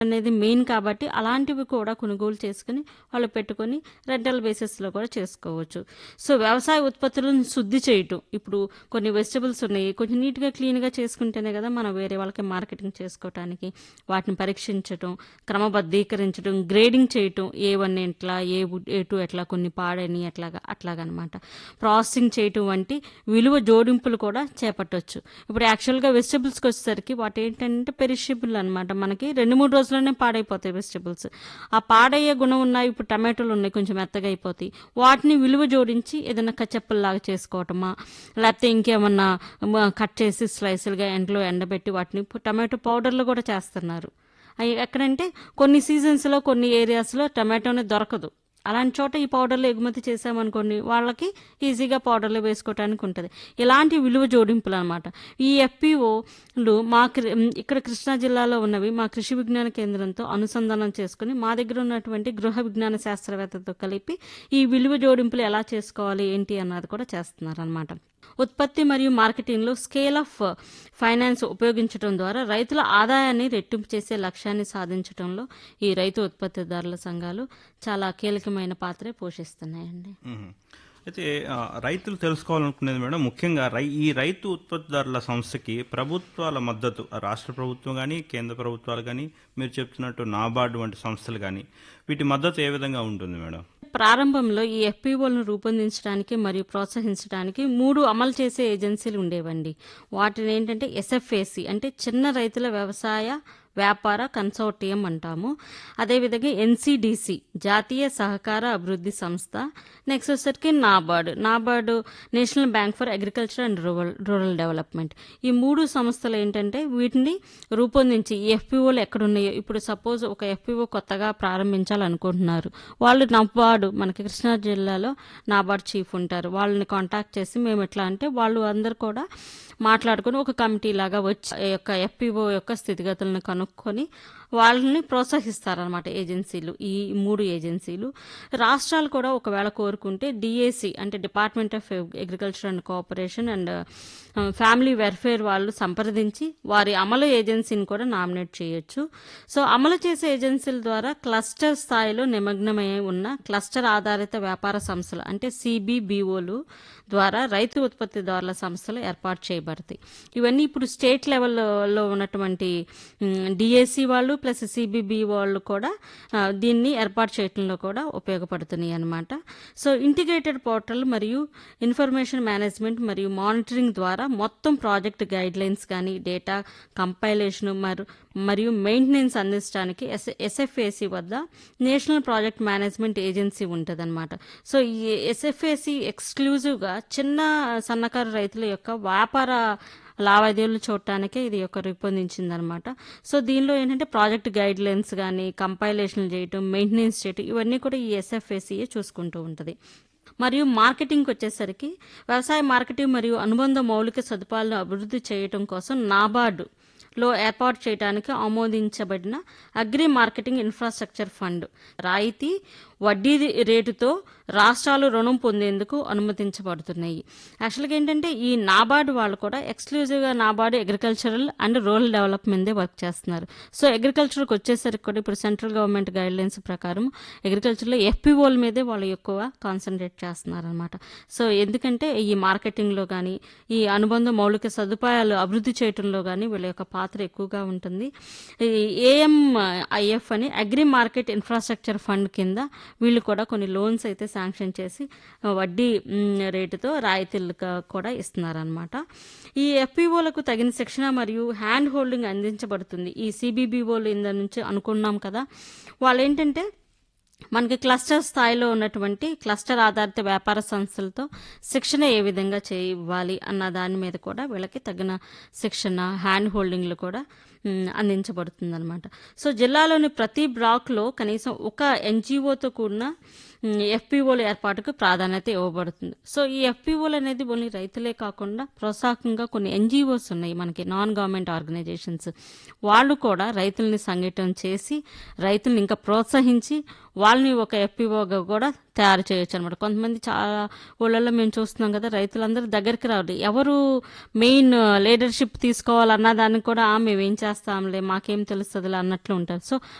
అనేది మెయిన్ కాబట్టి అలాంటివి కూడా కొనుగోలు చేసుకుని వాళ్ళు పెట్టుకొని రెంటల్ బేసిస్లో కూడా చేసుకోవచ్చు సో వ్యవసాయ ఉత్పత్తులను శుద్ధి చేయటం ఇప్పుడు కొన్ని వెజిటబుల్స్ ఉన్నాయి కొంచెం నీట్గా క్లీన్గా చేసుకుంటేనే కదా మనం వేరే వాళ్ళకి మార్కెటింగ్ చేసుకోవటానికి వాటిని పరీక్షించటం క్రమబద్ధీకరించడం గ్రేడింగ్ చేయటం ఏ వన్ ఎట్లా ఏ వు- ఏ టూ ఎట్లా కొన్ని పాడని అట్లాగా అట్లాగనమాట ప్రాసెసింగ్ చేయటం వంటి విలువ జోడింపులు కూడా చేపట్టవచ్చు ఇప్పుడు యాక్చువల్గా వెజిటబుల్స్కి వచ్చేసరికి వాటి ఏంటంటే పెరిషబుల్ అనమాట మనకి రెండు మూడు రోజుల్లోనే పాడైపోతాయి వెజిటబుల్స్ ఆ పాడయ్యే గుణం ఉన్నాయి ఇప్పుడు టమాటోలు ఉన్నాయి కొంచెం మెత్తగా అయిపోతాయి వాటిని విలువ జోడించి ఏదైనా కచ్చప్పల్లాగా చేసుకోవటమా లేకపోతే ఇంకేమన్నా మ, కట్ చేసి స్లైసులుగా ఎండలో ఎండబెట్టి వాటిని పు- టమాటో పౌడర్లు కూడా చేస్తున్నారు అవి ఎక్కడంటే కొన్ని సీజన్స్లో కొన్ని ఏరియాస్లో టమాటోనే దొరకదు అలాంటి చోట ఈ పౌడర్లు ఎగుమతి చేసామనుకోండి వాళ్ళకి ఈజీగా పౌడర్లు వేసుకోవడానికి ఉంటుంది ఇలాంటి విలువ జోడింపులు అనమాట ఈ ఎఫ్పిఓలు మా కృ- ఇక్కడ కృష్ణా జిల్లాలో ఉన్నవి మా కృషి విజ్ఞాన కేంద్రంతో అనుసంధానం చేసుకుని మా దగ్గర ఉన్నటువంటి గృహ విజ్ఞాన శాస్త్రవేత్తతో కలిపి ఈ విలువ జోడింపులు ఎలా చేసుకోవాలి ఏంటి అన్నది కూడా చేస్తున్నారు అనమాట ఉత్పత్తి మరియు మార్కెటింగ్లో స్కేల్ ఆఫ్ ఫైనాన్స్ ఉపయోగించడం ద్వారా రైతుల ఆదాయాన్ని రెట్టింపు చేసే లక్ష్యాన్ని సాధించడంలో ఈ రైతు ఉత్పత్తిదారుల సంఘాలు చాలా కీలకమైన పాత్ర పోషిస్తున్నాయండి మ్మ్. అయితే ఆ, రైతులు తెలుసుకోవాలనుకునేది మేడం ముఖ్యంగా రై ఈ రైతు ఉత్పత్తిదారుల సంస్థకి ప్రభుత్వాల మద్దతు ఆ రాష్ట్ర ప్రభుత్వం కానీ కేంద్ర ప్రభుత్వాలు కానీ మీరు చెప్తున్నట్టు నాబార్డు వంటి సంస్థలు కానీ వీటి మద్దతు ఏ విధంగా ఉంటుంది మేడం ప్రారంభంలో ఈ ఎఫ్పిఓలను రూపొందించడానికి మరియు ప్రోత్సహించడానికి మూడు అమలు చేసే ఏజెన్సీలు ఉండేవండి వాటిని ఏంటంటే ఎస్ఎఫ్ఏసి అంటే చిన్న రైతుల వ్యవసాయ వ్యాపార కన్సోర్టియం అంటాము అదేవిధంగా ఎన్సిడిసి జాతీయ సహకార అభివృద్ధి సంస్థ నెక్స్ట్ వచ్చేసరికి NABARD NABARD national bank for agriculture and rural rural development ఈ మూడు సంస్థలు ఏంటంటే వీటిని రూపొందించి ఈ ఎఫ్పిఓలు ఎక్కడున్నాయో ఇప్పుడు సపోజ్ ఒక ఎఫ్పిఓ కొత్తగా ప్రారంభించాలనుకుంటున్నారు వాళ్ళు నబార్డు మనకి కృష్ణా జిల్లాలో నాబార్డ్ చీఫ్ ఉంటారు వాళ్ళని కాంటాక్ట్ చేసి మేము ఎట్లా అంటే వాళ్ళు అందరు కూడా మాట్లాడుకొని ఒక కమిటీ లాగా వచ్చి ఈ యొక్క ఎఫ్పిఓ యొక్క స్థితిగతులను కనుక్కొని వాళ్ళని ప్రోత్సహిస్తారనమాట ఏజెన్సీలు ఈ మూడు ఏజెన్సీలు రాష్ట్రాలు కూడా ఒకవేళ కోరుకుంటే డిఏసి అంటే department of agriculture and cooperation and family welfare వాళ్ళు సంప్రదించి వారి అమలు ఏజెన్సీని కూడా నామినేట్ చేయొచ్చు సో అమలు చేసే ఏజెన్సీల ద్వారా క్లస్టర్ స్థాయిలో నిమగ్నమై ఉన్న క్లస్టర్ ఆధారిత వ్యాపార సంస్థలు అంటే సిబిబిఓలు ద్వారా రైతు ఉత్పత్తిదారుల సంస్థలు ఏర్పాటు చేయబడతాయి ఇవన్నీ ఇప్పుడు స్టేట్ లెవెల్లో ఉన్నటువంటి డిఏసి వాళ్ళు ప్లస్ సిబిబి వాళ్ళు కూడా ఆ, దీన్ని ఏర్పాటు చేయడంలో కూడా ఉపయోగపడుతున్నాయి అన్నమాట సో ఇంటిగ్రేటెడ్ పోర్టల్ మరియు ఇన్ఫర్మేషన్ మేనేజ్మెంట్ మరియు మానిటరింగ్ ద్వారా మొత్తం ప్రాజెక్ట్ గైడ్ లైన్స్ కానీ డేటా కంపైలేషన్ మరియు మరియు మెయింటెనెన్స్ అందించడానికి ఎస్ ఎస్ఎఫ్ఏసి వద్ద నేషనల్ ప్రాజెక్ట్ మేనేజ్మెంట్ ఏజెన్సీ ఉంటుందన్నమాట సో ఈ ఎస్ఎఫ్ఏసి ఎక్స్క్లూజివ్గా చిన్న సన్నకారు రైతుల యొక్క వ్యాపార లావాదేవీలు చూడటానికే ఇది యొక్క రూపొందించింది అనమాట సో దీనిలో ఏంటంటే ప్రాజెక్ట్ గైడ్ లైన్స్ కానీ కంపైలేషన్ చేయటం మెయింటెనెన్స్ చేయటం ఇవన్నీ కూడా ఈ ఎస్ఎఫ్ఏసీఏ చూసుకుంటూ ఉంటుంది మరియు మార్కెటింగ్కి వచ్చేసరికి వ్యవసాయ మార్కెటింగ్ మరియు అనుబంధ మౌలిక సదుపాయాలను అభివృద్ధి చేయటం కోసం నాబార్డు లో ఏర్పాటు చేయడానికి ఆమోదించబడిన అగ్రి మార్కెటింగ్ ఇన్ఫ్రాస్ట్రక్చర్ ఫండ్ రాయితీ వడ్డీ రేటుతో రాష్ట్రాలు రుణం పొందేందుకు అనుమతించబడుతున్నాయి యాక్చువల్గా ఏంటంటే ఈ నాబార్డు వాళ్ళు కూడా ఎక్స్క్లూజివ్గా నాబార్డు అగ్రికల్చరల్ అండ్ రూరల్ డెవలప్మెంట్దే వర్క్ చేస్తున్నారు సో అగ్రికల్చర్కి వచ్చేసరికి కూడా ఇప్పుడు సెంట్రల్ గవర్నమెంట్ గైడ్ లైన్స్ ప్రకారం అగ్రికల్చర్లో ఎఫ్పిఓల మీదే వాళ్ళు ఎక్కువ కాన్సన్ట్రేట్ చేస్తున్నారు అనమాట సో ఎందుకంటే ఈ మార్కెటింగ్లో కానీ ఈ అనుబంధ మౌలిక సదుపాయాలు అభివృద్ధి చేయడంలో కానీ వీళ్ళ యొక్క పాత్ర ఎక్కువగా ఉంటుంది ఏఎంఐఎఫ్ అని అగ్రి మార్కెట్ ఇన్ఫ్రాస్ట్రక్చర్ ఫండ్ కింద వీళ్ళు కూడా కొన్ని లోన్స్ అయితే శాంక్షన్ చేసి ఆ, వడ్డీ మ్, రేటుతో రాయితీలుగా కూడా ఇస్తున్నారనమాట ఈ ఎఫ్పిఓలకు తగిన శిక్షణ మరియు హ్యాండ్ హోల్డింగ్ అందించబడుతుంది ఈ సిబిబిఓలు ఇంద నుంచి అనుకున్నాం కదా వాళ్ళు ఏంటంటే మనకి క్లస్టర్ స్థాయిలో ఉన్నటువంటి క్లస్టర్ ఆధారిత వ్యాపార సంస్థలతో శిక్షణ ఏ విధంగా చేయాలి అన్న దాని మీద కూడా వీళ్ళకి తగిన శిక్షణ హ్యాండ్ హోల్డింగ్లు కూడా అందించబడుతుంది అనమాట సో జిల్లాలోని ప్రతి బ్లాక్లో కనీసం ఒక ఎన్జిఓతో కూడిన ఎఫ్పిఓల ఏర్పాటుకు ప్రాధాన్యత ఇవ్వబడుతుంది సో ఈ ఎఫ్పిఓలు అనేది ఓన్లీ రైతులే కాకుండా ప్రోత్సాహకంగా కొన్ని ఎన్జిఓస్ ఉన్నాయి మనకి నాన్ గవర్నమెంట్ ఆర్గనైజేషన్స్ వాళ్ళు కూడా రైతుల్ని సంఘటన చేసి రైతుల్ని ఇంకా ప్రోత్సహించి వాళ్ళని ఒక ఎఫ్పిఓగా కూడా తయారు చేయొచ్చు అనమాట కొంతమంది చాలా ఊళ్ళల్లో మేము చూస్తున్నాం కదా రైతులందరూ దగ్గరికి రావాలి ఎవరు మెయిన్ లీడర్షిప్ తీసుకోవాలన్న దానికి కూడా "ఆ, మేము ఏం చేస్తాంలే మాకేం తెలుస్తుందిలే అన్నట్లు ఉంటారు సో